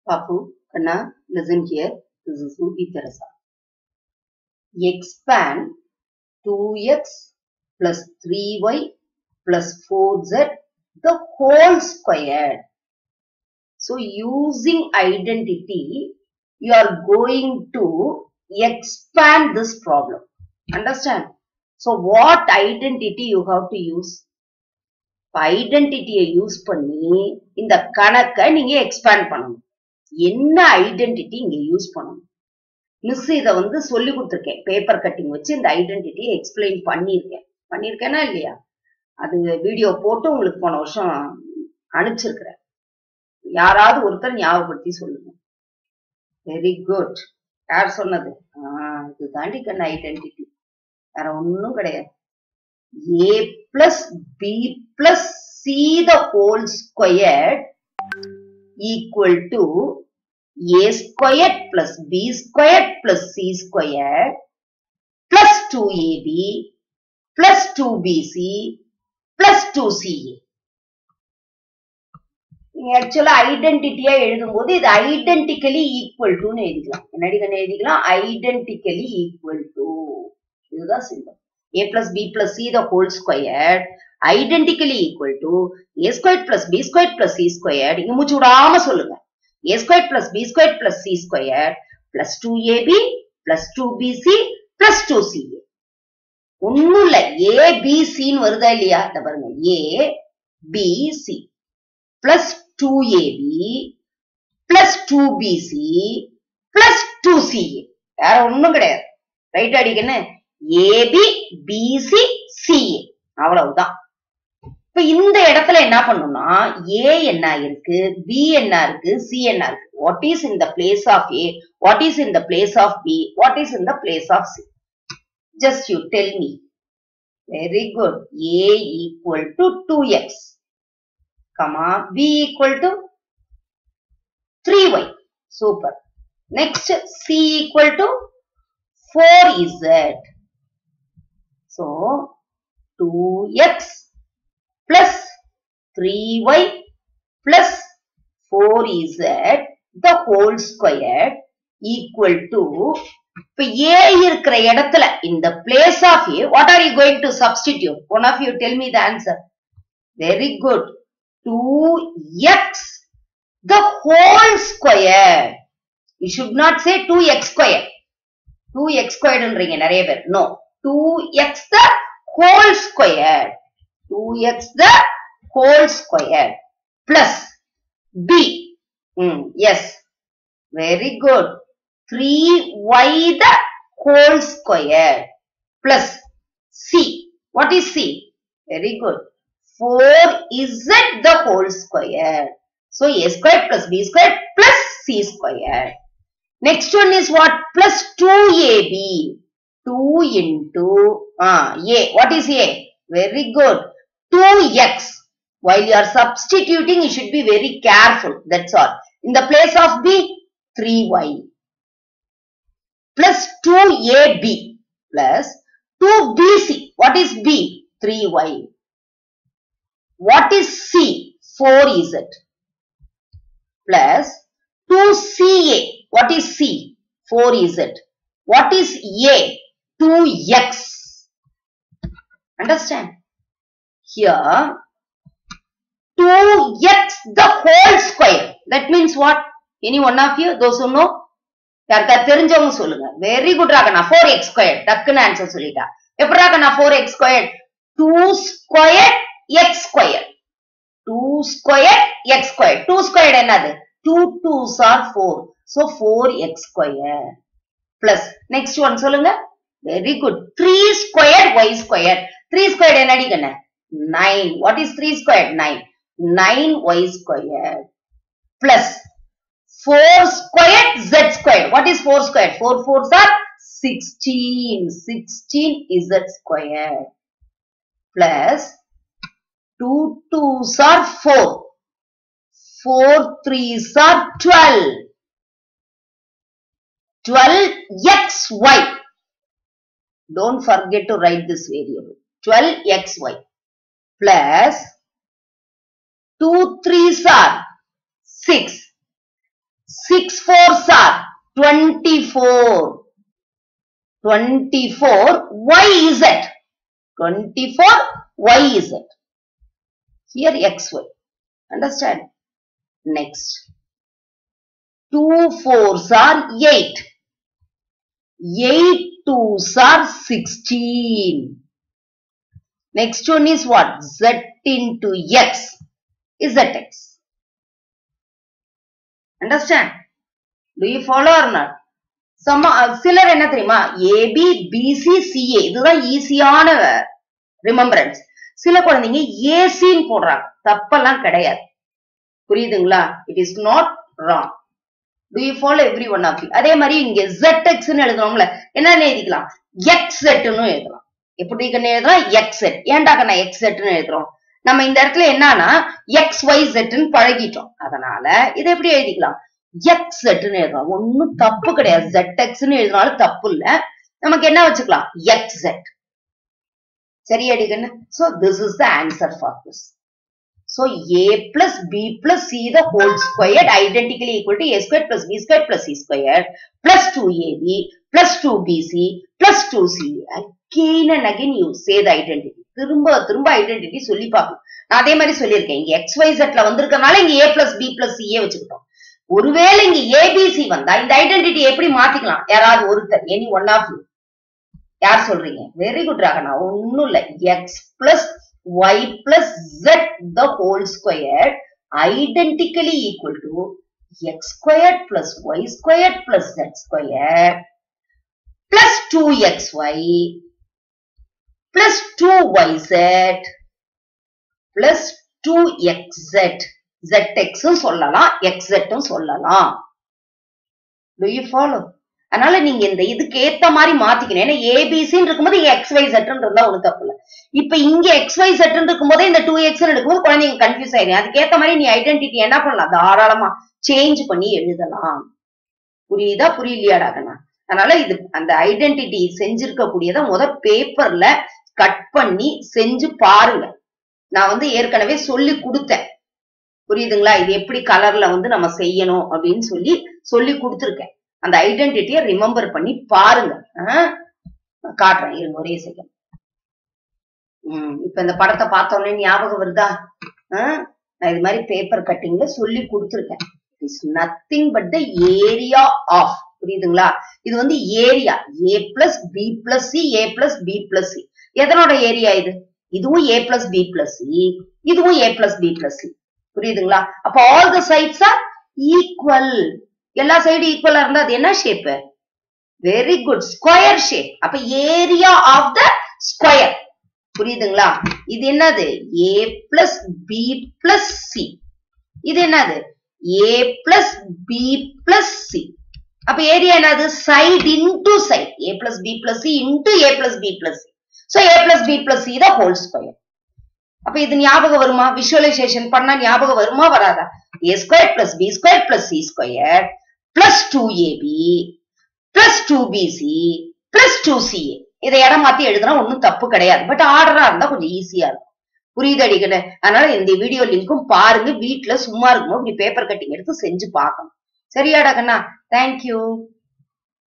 Papu, Kanna, listen here. This is Ruby Teresa. Expand 2x plus 3y plus 4z the whole square. So using identity, you are going to expand this problem. Understand? So what identity you have to use? ஐடென்டிட்டியை use பண்ணி இந்த கணக்கை நீங்க expand பண்ணணும் என்ன identity இங்க use பண்ணணும் miss இத வந்து சொல்லி கொடுத்துருக்கேன் பேப்பர் கட்டிங் வச்சு இந்த ஐடென்டிட்டியை எக்ஸ்பிளைன் பண்ணியிருக்கேன் பண்ணியிருக்கேனா இல்லையா அது வீடியோ போட்டு உங்களுக்கு போன வருஷம் அனுப்பிச்சிருக்கிறேன் யாராவது ஒருத்தர் ஞாபகப்படுத்தி சொல்லுங்க வெரி குட் யார் சொன்னது ஆஹ் இது தாண்டி கண்ண ஐடென்டிட்டி வேற ஒன்றும் கிடையாது a plus b plus c the whole squared equal to a squared plus b squared plus c squared plus 2ab plus 2bc plus 2ca ஆக்சுவலா ஐடென்டிட்டியா எழுதும்போது இது ஐடென்டிக்கலி ஈக்குவல் டுன்னு எழுதிக்கலாம் என்னடி கண்ணு எழுதிக்கலாம் ஐடென்டிக்கலி ஈக்குவல் டு இதுதான் simple a plus b plus c the whole squared identically equal to a squared plus b squared plus c squared இங்க மூச்சு விடாம சொல்லுங்க a squared plus b squared plus c squared plus 2ab plus 2bc plus 2ca ஒண்ணும் இல்ல a b c ன்னு வருதா இல்லையா இத பாருங்க a b c plus 2ab plus 2bc plus 2ca வேற ஒண்ணும் கிடையாது ரைட் அடிக்கணும் ஏபி பிசி சிஏ அவ்வளவுதான் இப்ப இந்த இடத்துல என்ன பண்ணணும்னா ஏ என்ன இருக்கு பி என்ன இருக்கு சி என்ன இருக்கு what is in the place of A what is in the place of B what is in the place of C just you tell me very good A equal to two X comma B equal to three Y super next C equal to four Z So, 2x plus 3y plus 4z the whole square equal to இப்ப a இருக்கிற இடத்துல in the place of a what are you going to substitute one of you tell me the answer very good 2x the whole square you should not say 2x square 2x squared நிறைய பேர் no 2x the whole square 2x the whole square plus b mm, yes very good 3y the whole square plus c what is c very good 4z the whole square so a squared plus b squared plus c squared next one is what plus 2ab 2 into uh, a. What is a? Very good. 2x. While you are substituting, you should be very careful. That's all. In the place of b, 3y. Plus 2ab. Plus 2bc. What is b? 3y. What is c? 4z. Plus 2ca. What is c? 4z. What is a? 2x. Understand? Here, 2x the whole square. That means what? Any one of you? Those who know? யாருக்கா தெரிஞ்சவங்க சொல்லுங்க very good ராகனா four X square டக்குன்னு answer சொல்லிட்டா எப்படி ராகனா four X square two square X square two square X square two square என்னது two twos are four so four X square plus next one சொல்லுங்க very good three square Y square three square என்னடி கண்ண nine what is three square nine nine Y square plus four square Z square what is four square four fours are sixteen sixteen Z square plus two twos are four four threes are twelve 12xy. Don't forget to write this variable. 12xy plus 2 3s are 6. Six fours are twenty four twenty four Y Z twenty four Y Z here X Y understand next two fours are eight eight twos are 16. Next one is what? Z into X is ZX. Understand? Do you follow or not? Some, சிலர் என்ன தெரியுமா AB PC CA இதுதான் ஈஸியான remembrance சில குழந்தைங்க ஏசின்னு போடுறாங்க தப்பெல்லாம் கிடையாது புரியுதுங்களா it is not wrong to you follow every one of you அதே மாதிரி இங்க ஜெட் எக்ஸ்னு எழுதுறோம்ல என்னன்னு எழுதிக்கலாம் எக்ஸ் செட்னு எழுதலாம் எப்படி கண்ணு எழுதலாம் எக்ஸ் செட் ஏன்டா கண்ணா எக்ஸ் செட்னு எழுதுறோம் நம்ம இந்த இடத்துல என்னன்னா எக்ஸ் ஒய் செட்னு பழகிட்டோம் அதனால இதை எப்படி எழுதிக்கலாம் எக்ஸ் செட்னு எழுதலாம் ஒன்னும் தப்பு கிடையாது ஜெட் எக்ஸ்னு எழுதினாலும் தப்பு இல்ல நமக்கு என்ன வச்சுக்கலாம் எக்ஸ் செட் சரியாடி கண்ணு so this is the answer for this So a plus b plus c the whole squared identically equal to a squared plus b squared plus c squared plus 2ab plus 2bc plus 2ca. Again and again you say the identity. திரும்ப திரும்ப identity சொல்லி பார்க்கணும் நான் அதே மாதிரி சொல்லியிருக்கேன் இங்க X Y செட்ல வந்திருக்கனால இங்க A plus B plus CA வச்சுக்கிட்டோம் ஒருவேளை இங்க ஏபிசி வந்தா இந்த ஐடென்டிட்டி எப்படி மாத்திக்கலாம் யாராவது ஒருத்தர் எனி ஒன் ஆஃப் யூ யார் சொல்றீங்க வெரி குட் ராகனா ஒன்னும் இல்ல X plus y plus z the whole squared identically equal to x squared plus y squared plus z squared plus 2xy plus 2yz plus 2xz zx ம் சொல்லலாம் xz ம் சொல்லலாம் do you follow அதனால நீங்க இந்த இதுக்கு ஏத்த மாதிரி மாத்திக்கணும் ஏன்னா ஏபிசின்னு இருக்கும்போது எக்ஸ் ஒய் செட்னு இருந்தா ஒண்ணு தப்பு இல்ல இப்ப இங்க எக்ஸ் ஒய் செட்னு இருக்கும்போது இந்த டூ எக்ஸ் எடுக்கும்போது குழந்தைங்க கன்ஃபியூஸ் ஆயிடும் அதுக்கு ஏத்த மாதிரி நீ ஐடென்டிட்டி என்ன பண்ணலாம் தாராளமா சேஞ்ச் பண்ணி எழுதலாம் புரியுதா புரியலையாடா கண்ணா அதனால இது அந்த ஐடென்டிட்டி செஞ்சிருக்க கூடியதை முத பேப்பர்ல கட் பண்ணி செஞ்சு பாருங்க நான் வந்து ஏற்கனவே சொல்லி கொடுத்தேன் புரியுதுங்களா இது எப்படி கலர்ல வந்து நம்ம செய்யணும் அப்படின்னு சொல்லி சொல்லி கொடுத்துருக்கேன் அந்த ஐடென்டிட்டியை ரிமெம்பர் பண்ணி பாருங்க காட்டுறேன் இருங்க ஒரே செகண்ட் உம் இப்ப இந்த படத்தை பார்த்தோன்னே ஞாபகம் வருதா நான் இது மாதிரி பேப்பர் கட்டிங்ல சொல்லி கொடுத்துருக்கேன் it's nothing but the area of புரியுதுங்களா இது வந்து area A plus B plus C A plus B plus C எதனோட ஏரியா இது இதுவும் A plus B plus C இதுவும் A plus B plus C புரியுதுங்களா அப்ப all the sides are equal எல்லா சைடு ஈக்குவலா இருந்தா அது என்ன shape very good square shape அப்ப ஏரியா ஆஃப் த ஸ்கொயர் புரியுதுங்களா இது என்னது A plus B plus C இது என்னது A plus B plus C அப்ப ஏரியா என்னது side into side A plus B plus C into A plus B plus C so A plus B plus C the whole square அப்ப இது ஞாபகம் வருமா visualisation பண்ணா ஞாபகம் வருமா வராதா A square plus B square plus C square plus two AB plus two BC plus two CA இதை இடம் மாத்தி எழுதுனா ஒன்னும் தப்பு கிடையாது பட் ஆர்டரா இருந்தா கொஞ்சம் ஈஸியா இருக்கும் புரியுது அடிக்கல அதனால இந்த வீடியோ லிங்க்கும் பாருங்க வீட்டுல சும்மா இருக்கும்போது இப்படி பேப்பர் கட்டிங் எடுத்து செஞ்சு பார்க்கணும் சரியாடா கண்ணா தேங்க்யூ